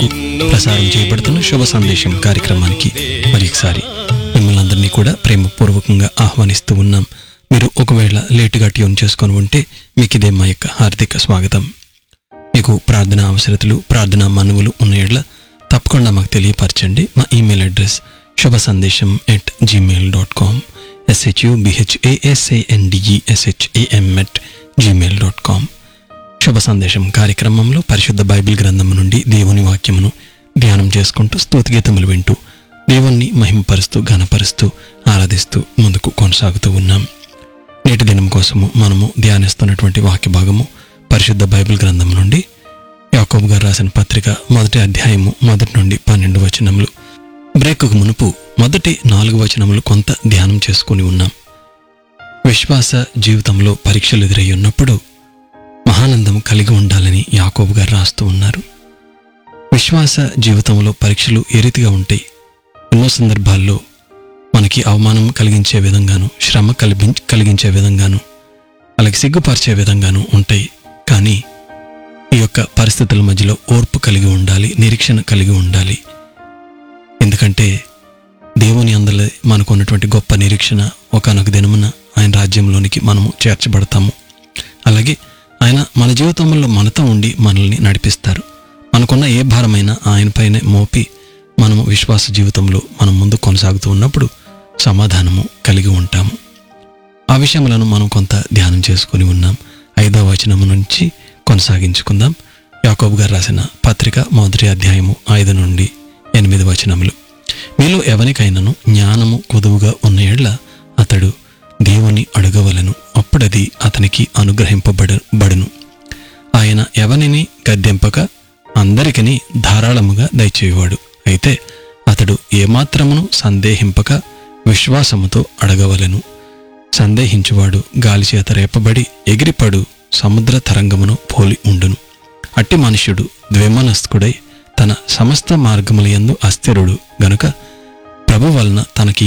ప్రసారం చేయబడుతున్న శుభ సందేశం కార్యక్రమానికి మరి ఒకసారి మిమ్మల్ని అందరినీ కూడా ప్రేమపూర్వకంగా ఆహ్వానిస్తూ ఉన్నాం మీరు ఒకవేళ లేటుగా ట్యూన్ చేసుకొని ఉంటే మీకు ఇదే మా యొక్క హార్దిక స్వాగతం మీకు ప్రార్థన అవసరతలు ప్రార్థనా మనవులు ఉన్న ఎడ్ల తప్పకుండా మాకు తెలియపరచండి మా ఈమెయిల్ అడ్రస్ శుభ సందేశం at Gmail dot com SHU బిహెచ్ఏఎస్ఏఎన్డిఈఎస్హెచ్ఏఎం at Gmail dot com శుభ సందేశం కార్యక్రమంలో పరిశుద్ధ బైబిల్ గ్రంథము నుండి దేవుని వాక్యమును ధ్యానం చేసుకుంటూ స్తుతిగీతములు వింటూ దేవుణ్ణి మహిమపరుస్తూ ఘనపరుస్తూ ఆరాధిస్తూ ముందుకు కొనసాగుతూ ఉన్నాం నేటి దినం కోసము మనము ధ్యానిస్తున్నటువంటి వాక్య భాగము పరిశుద్ధ బైబిల్ గ్రంథం నుండి యాకోబు గారు రాసిన పత్రిక మొదటి అధ్యాయము మొదటి నుండి పన్నెండు వచనములు బ్రేకుకు మునుపు మొదటి నాలుగు వచనములు కొంత ధ్యానం చేసుకుని ఉన్నాం విశ్వాస జీవితంలో పరీక్షలు ఎదురై ఉన్నప్పుడు మహానందం కలిగి ఉండాలని యాకోబు గారు రాస్తూ ఉన్నారు విశ్వాస జీవితంలో పరీక్షలు ఏ రీతిగా ఉంటాయి ఎన్నో సందర్భాల్లో మనకి అవమానం కలిగించే విధంగాను శ్రమ కలిగి కలిగించే విధంగాను అలాగే సిగ్గుపరిచే విధంగాను ఉంటాయి కానీ ఈ యొక్క పరిస్థితుల మధ్యలో ఓర్పు కలిగి ఉండాలి నిరీక్షణ కలిగి ఉండాలి ఎందుకంటే దేవుని అందలే మనకు ఉన్నటువంటి గొప్ప నిరీక్షణ ఒకనొక దినమున ఆయన రాజ్యంలోనికి మనము చేర్చబడతాము అలాగే ఆయన మన జీవితంలో మనతో ఉండి మనల్ని నడిపిస్తారు మనకున్న ఏ భారమైనా ఆయనపైనే మోపి మనము విశ్వాస జీవితంలో మనం ముందు కొనసాగుతూ ఉన్నప్పుడు సమాధానము కలిగి ఉంటాము ఆ విషయములను మనం కొంత ధ్యానం చేసుకుని ఉన్నాం ఐదవ వచనము నుంచి కొనసాగించుకుందాం యాకోబు గారు రాసిన పత్రిక మొదటి అధ్యాయము ఐదు నుండి ఎనిమిది వచనములు మీలో ఎవరికైనాను జ్ఞానము కొదువుగా ఉన్న ఎడ్ల అతడు దేవుని అడగవలను అప్పుడది అతనికి అనుగ్రహింపబడ బడును ఆయన ఎవనిని గద్దెంపక అందరికిని ధారాళముగా దయచేయవాడు అయితే అతడు ఏమాత్రమును సందేహింపక విశ్వాసముతో అడగవలెను సందేహించువాడు గాలి చేత రేపబడి ఎగిరిపడు సముద్ర తరంగమును పోలి ఉండును అట్టి మనుష్యుడు ద్విమనస్కుడై తన సమస్త మార్గములయందు అస్థిరుడు గనుక ప్రభు వలన తనకి